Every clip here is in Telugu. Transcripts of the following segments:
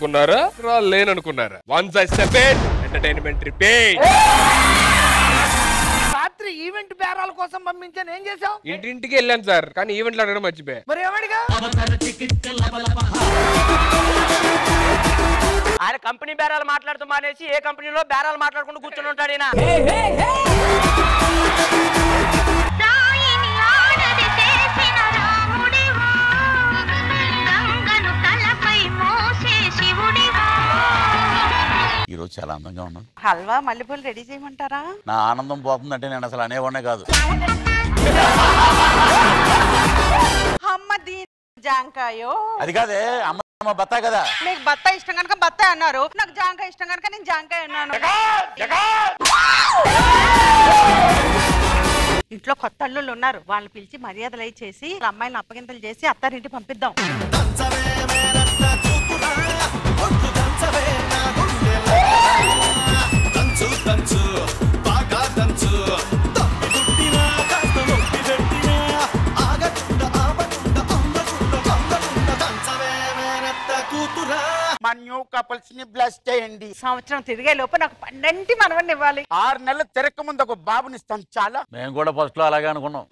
అనుకున్నారా రాలేననుకున్నారా once I separate entertainment repeat రాత్రి ఈవెంట్ బేరాల కోసం పంపించాను ఏం చేసావు ఇంటింటికి వెళ్ళాను సార్ కానీ ఈవెంట్లు అడగడం మర్చిపోయా మరి ఏమడిగా ఆయన కంపెనీ బేరాలు మాట్లాడుతూ మానేసి ఏ కంపెనీలో బేరాలు మాట్లాడుకుంటూ కూర్చొని ఉంటాడు ఈయన సాయిని ఆడది చేసిన రాముడివా గంగను తలపై మోసే శివుడివా ఈ రోజు చాలా అందంగా ఉన్నాను హల్వా మల్లెపూలు రెడీ చేయమంటారా నా ఆనందం పోతుందంటే నేను అసలు అనేవాడే కాదు అమ్మ దీ జాంకాయో అది కాదే అమ్మ అమ్మ బత్తా కదా మీకు బత్త ఇష్టం కనుక బత్త అన్నారు నాకు జాంకాయ ఇష్టం కనుక నేను జాంకాయ అన్నాను ఇంట్లో కొత్త అల్లుళ్ళు ఉన్నారు వాళ్ళు పిలిచి మర్యాదలు అయి చేసి అమ్మాయిని అప్పగింతలు చేసి అత్తారింటి పంపిద్దాం మా న్యూ కపుల్స్ ని బ్లెస్ చేయండి సంవత్సరం తిరిగే లోపు నాకు పన్నెంటి మనవడిని ఇవ్వాలి ఆరు నెలలు తిరక్క ముందు ఒక బాబుని ఇస్తాను చాలా మేము కూడా ఫస్ట్ లో అలాగే అనుకున్నాం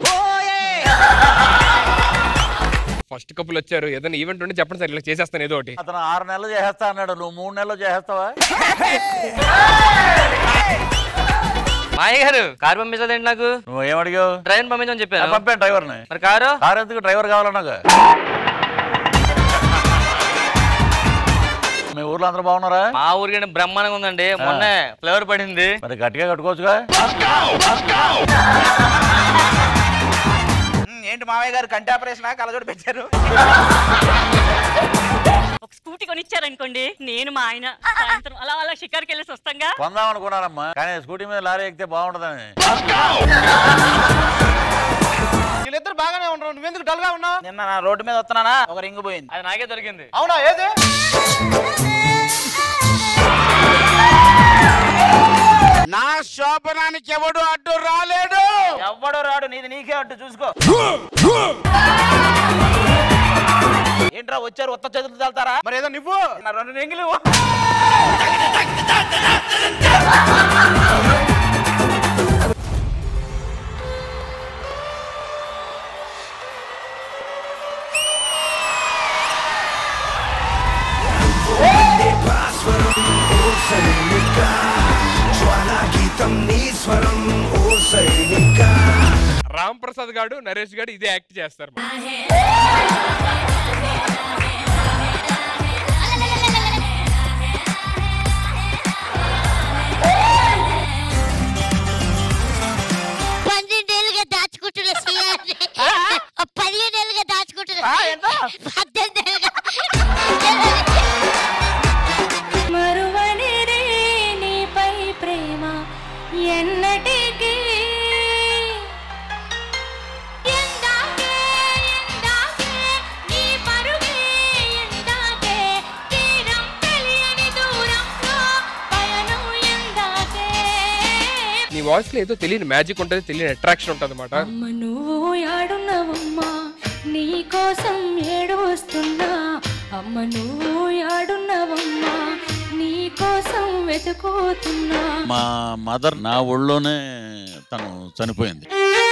ఫస్ట్ కపుల్ వచ్చారు ఏదైనా ఈవెంట్ ఉంటే చెప్పండి సార్ ఇలా చేసేస్తాను ఏదో ఒకటి అతను ఆరు నెలలు చేసేస్తా అన్నాడు నువ్వు మూడు నెలలు చేసేస్తావా మాయ గారు కారు పంపించదండి నాకు నువ్వు ఏమడిగావు డ్రైవర్ పంపించమని చెప్పాను పంపాను డ్రైవర్ని మరి కారు కారు ఎందుకు డ్రైవర్ కావాలన్నాగా మీ ఊర్లో అందరూ బాగున్నారా మా ఊరికి బ్రహ్మాండంగా ఉందండి మొన్న ఫ్లేవర్ పడింది మరి గట్టిగా కట్టుకోవచ్చుగా ఏంటి మావయ్య గారు కంటి ఆపరేషన్ కలజోడు పెట్టారు ఒక స్కూటీ కొనిచ్చారనుకోండి నేను మా ఆయన సాయంత్రం అలా అలా షికార్కి వెళ్ళేసి వస్తాంగా కొందాం అనుకున్నానమ్మా కానీ స్కూటీ మీద లారీ ఎక్కితే బాగుంటుందని వీళ్ళిద్దరు బాగానే ఉండరు నువ్వెందుకు డల్ గా ఉన్నావు నిన్న నా రోడ్డు మీద వస్తున్నానా ఒక రింగ్ పోయింది అది నాకే దొరికింది అవునా ఏది నా శోభనానికి ఎవడు అడ్డు రాలేడు ఎవడు రాడు నీది నీకే అడ్డు చూసుకో ఏంట్రా వచ్చారు ఉత్త చేతులు వెళ్తారా మరి ఏదో నువ్వు నా రెండు రింగులు ఇవ్వు. రామ్ ప్రసాద్ గాడు నరేష్ గాడు ఇదే యాక్ట్ చేస్తారు మరి. పన్నెండేళ్ళుగా దాచుకుంటున్న సీఆర్ని పదిహేనేళ్ళుగా దాచుకుంటున్న పద్దెనిమిదేళ్ళుగా మరువనిదే నీపై ప్రేమ ఎన్నటికీ ఎందాకే ఎందాకే నీ పరుగే ఎందాకే తీరం తెలియని దూరంలో పయనం ఎందాకే నీ వాయిస్ లో ఏదో తెలియని మ్యాజిక్ ఉంటుంది తెలియని అట్రాక్షన్ ఉంటుంది అనమాట అమ్మ నువ్వు యాడున్నావమ్మా నీ కోసం ఏడు వస్తున్నా అమ్మ నువ్వు యాడున్నావమ్మా నీ కోసం వెతుకుతున్నా మా మదర్ నా ఒళ్ళోనే తను చనిపోయింది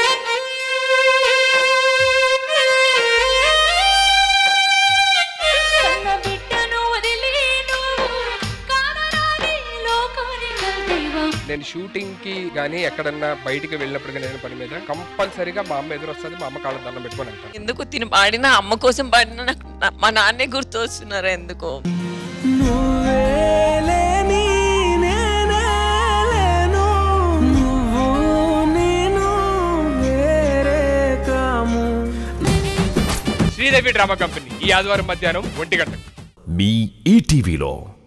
కన్న బిడ్డను వదిలి నువ్వు కానరాని లోకానికి వెళ్తేవా నేను షూటింగ్ కి గానీ ఎక్కడన్నా బయటికి వెళ్ళినప్పుడు కానీ నేను పని మీద కంపల్సరీగా మా అమ్మ ఎదురు వస్తుంది మా అమ్మ కాళ్ళ దండం పెట్టుకొని వెళ్తాను ఎందుకు తిని పాడిన అమ్మ కోసం పాడిన నాకు నా- మా నాన్నే గుర్తు వస్తున్నారు ఎందుకో శ్రీదేవి డ్రామా కంపెనీ ఈ ఆదివారం మధ్యాహ్నం ఒంటి గంటకు మీ ఈటీవీలో